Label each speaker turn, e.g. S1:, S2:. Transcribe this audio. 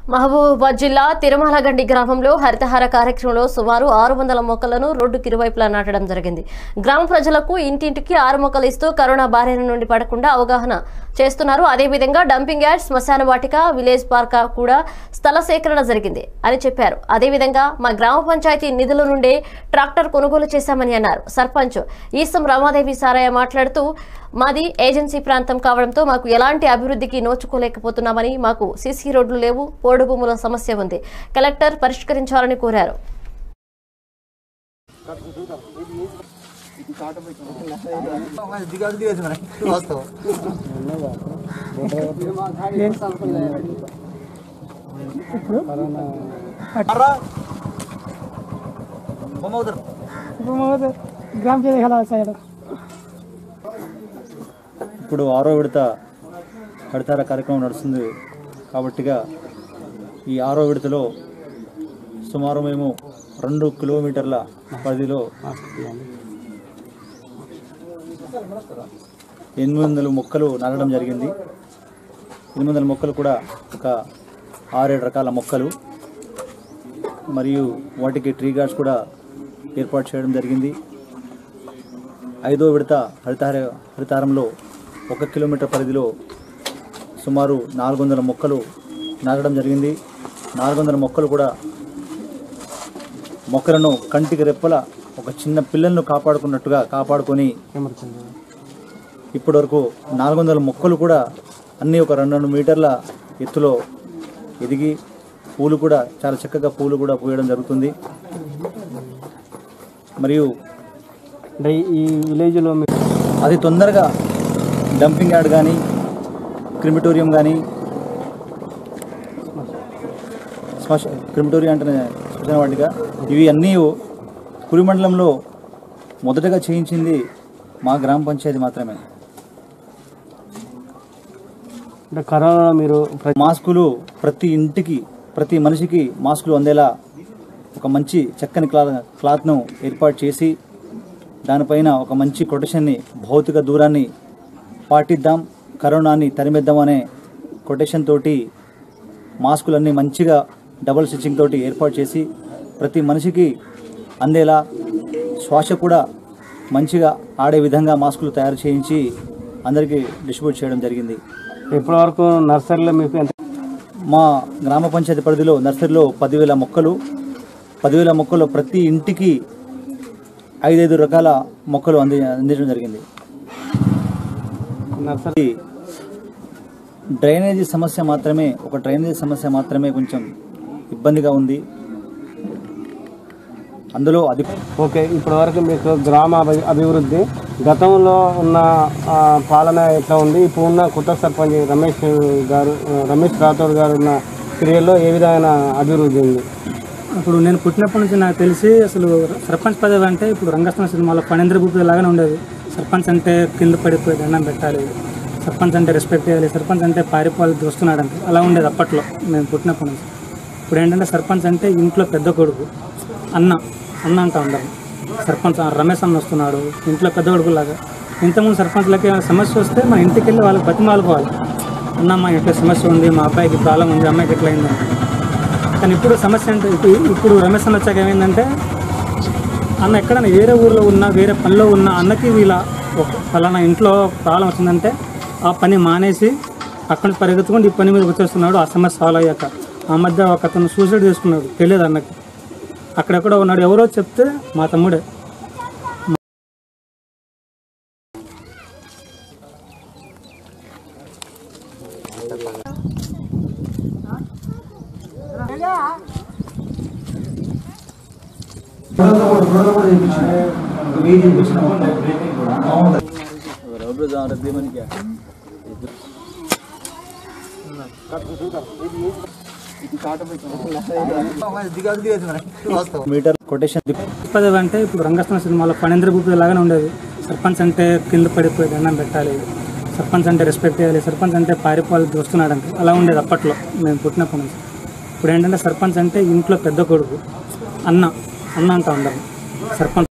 S1: మహబూబాబాద్ జిల్లా తిరుమలగండి గ్రామంలో హరితహార కార్యక్రమంలో సుమారు ఆరు వందల మొక్కలను రోడ్డుకి ఇరువైపులా నాటడం జరిగింది గ్రామ ప్రజలకు ఇంటింటికి ఆరు మొక్కలు ఇస్తూ కరోనా బారిన నుండి పడకుండా అవగాహన చేస్తున్నారు అదేవిధంగా డంపింగ్ యార్డ్ శ్మశాన వాటిక విలేజ్ పార్క్ కూడా స్థల సేకరణ జరిగింది అని చెప్పారు అదేవిధంగా మా గ్రామ పంచాయతీ నిధుల నుండే ట్రాక్టర్ కొనుగోలు చేశామని అన్నారు సర్పంచ్ ఈసం రమాదేవి సారయ్య మాట్లాడుతూ మాది ఏజెన్సీ ప్రాంతం కావడంతో మాకు ఎలాంటి అభివృద్ధికి నోచుకోలేకపోతున్నామని మాకు సీసీ రోడ్లు లేవు పోడు భూముల సమస్య ఉంది కలెక్టర్ పరిష్కరించాలని కోరారు
S2: ఇప్పుడు మగ గ్రామ చేతి ఎలా సైడ్
S3: ఇప్పుడు ఆరో విడత హరితార కార్యక్రమం నడుస్తుంది కాబట్టిగా ఈ ఆరో విడతలో సుమారు మేము రెండు కిలోమీటర్ల పరిధిలో ఎనిమిది వందల మొక్కలు నాటడం జరిగింది ఎనిమిది వందల మొక్కలు కూడా ఒక ఆరేడు రకాల మొక్కలు మరియు వాటికి ట్రీ గార్డ్స్ కూడా ఏర్పాటు చేయడం జరిగింది ఐదో విడత హరితహార హరితారంలో ఒక కిలోమీటర్ పరిధిలో సుమారు నాలుగు వందల మొక్కలు నాటడం జరిగింది నాలుగు వందల మొక్కలు కూడా మొక్కలను కంటికి రెప్పల ఒక చిన్న పిల్లలను కాపాడుకున్నట్టుగా కాపాడుకొని ఇప్పటివరకు నాలుగు వందల మొక్కలు కూడా అన్నీ ఒక రెండు రెండు మీటర్ల ఎత్తులో ఎదిగి పూలు కూడా చాలా చక్కగా పూలు కూడా పూయడం జరుగుతుంది మరియు
S2: అంటే ఈ విలేజ్లో మీరు
S3: అది తొందరగా డంపింగ్ యార్డ్ కానీ క్రిమిటోరియం కానీ శ్మశ క్రిమిటోరియం అంటే శ్మశాన వాటిక ఇవి అన్నీ పురి మండలంలో మొదటగా చేయించింది మా గ్రామ పంచాయతీ మాత్రమే
S2: అంటే కరోనా మీరు ప్ర-
S3: మాస్కులు ప్రతి ఇంటికి ప్రతి మనిషికి మాస్కులు అందేలా ఒక మంచి చక్కని క్లా క్లాత్ను ఏర్పాటు చేసి దానిపైన ఒక మంచి కొటేషన్ని భౌతిక దూరాన్ని పాటిద్దాం కరోనాని తరిమేద్దాం అనే కొటేషన్ తోటి మాస్కులన్నీ మంచిగా డబుల్ స్టిచ్చింగ్ తోటి ఏర్పాటు చేసి ప్రతి మనిషికి అందేలా శ్వాస కూడా మంచిగా ఆడే విధంగా మాస్కులు తయారు చేయించి అందరికీ డిస్ట్రిబ్యూట్ చేయడం జరిగింది
S2: ఇప్పటి వరకు నర్సరీలో మీకు ఎంత
S3: మా గ్రామ పంచాయతీ పరిధిలో నర్సరీలో పదివేల మొక్కలు పదివేల మొక్కలు ప్రతి ఇంటికి ఐదైదు రకాల మొక్కలు అంది అందించడం జరిగింది
S2: నర్సరీ
S3: ఈ డ్రైనేజీ సమస్య మాత్రమే ఒక డ్రైనేజీ సమస్య మాత్రమే కొంచెం ఇబ్బందిగా ఉంది అందులో అది
S2: ఓకే ఇప్పటి వరకు మీకు గ్రామ అభి- అభివృద్ధి గతంలో ఉన్న ఆ, పాలన ఎట్లా ఉంది ఇప్పుడు ఉన్న కొత్త సర్పంచ్ రమేష్ గారు ఆ, రమేష్ రాథోడ్ గారు ఉన్న పీరియడ్లో ఏ విధమైన అభివృద్ధి ఉంది
S4: ఇప్పుడు నేను పుట్టినప్పటి నుంచి నాకు తెలిసి అసలు సర్పంచ్ పదవి అంటే ఇప్పుడు రంగస్థాన సినిమాలో ఫణేంద్ర భూపతి లాగానే ఉండేది సర్పంచ్ అంటే కింద పడిపోయి దండం పెట్టాలి సర్పంచ్ అంటే రెస్పెక్ట్ చేయాలి సర్పంచ్ అంటే పారిపోవాలి దోస్తున్నాడంటే అలా ఉండేది అప్పట్లో నేను పుట్టినప్పటి నుంచి ఇప్పుడు ఏంటంటే సర్పంచ్ అంటే ఇంట్లో పెద్ద కొడుకు అన్న అన్న అంటా ఉండరు సర్పంచ్ ఆ రమేష్ అన్న వస్తున్నాడు ఇంట్లో పెద్ద కొడుకులాగా ఇంతకుముందు సర్పంచ్లకి ఏమైనా సమస్య వస్తే మన ఇంటికి వెళ్ళి వాళ్ళకి బతిమాలుకోవాలి అన్న మా ఇంట్లో సమస్య ఉంది మా అబ్బాయికి ప్రాబ్లం ఉంది అమ్మాయికి ఎట్లా అయింది అంటే కానీ ఇప్పుడు సమస్య అంటే ఇప్పుడు ఇప్పుడు రమేష్ అన్న వచ్చాక ఏమైందంటే అన్న ఎక్కడైనా వేరే ఊర్లో ఉన్నా వేరే పనిలో ఉన్న అన్నకి వీళ్ళ ఒక ఫలానా ఇంట్లో ప్రాబ్లం వచ్చిందంటే ఆ పని మానేసి అక్కడి నుంచి పరిగెత్తుకుంటూ ఈ పని మీద వచ్చేస్తున్నాడు ఆ సమస్య సాల్వ్ అయ్యాక ఆ మధ్య ఒక అతను సూసైడ్ చేసుకున్నాడు తెలియదు అన్నకి అక్కడెక్కడ ఉన్నాడు ఎవరో చెప్తే మా తమ్ముడే
S3: మీటర్ కొటేషన్
S4: పదవి అంటే ఇప్పుడు రంగస్థాన సినిమాలో ఫణేంద్ర భూపతి లాగానే ఉండేది సర్పంచ్ అంటే కింద పడిపోయి దండం పెట్టాలి సర్పంచ్ అంటే రెస్పెక్ట్ చేయాలి సర్పంచ్ అంటే పారిపోవాలి దోస్తున్నాడంటే అలా ఉండేది అప్పట్లో నేను పుట్టినప్పటి నుంచి ఇప్పుడు ఏంటంటే సర్పంచ్ అంటే ఇంట్లో పెద్ద కొడుకు అన్న అన్న అంటా ఉండరు సర్పంచ్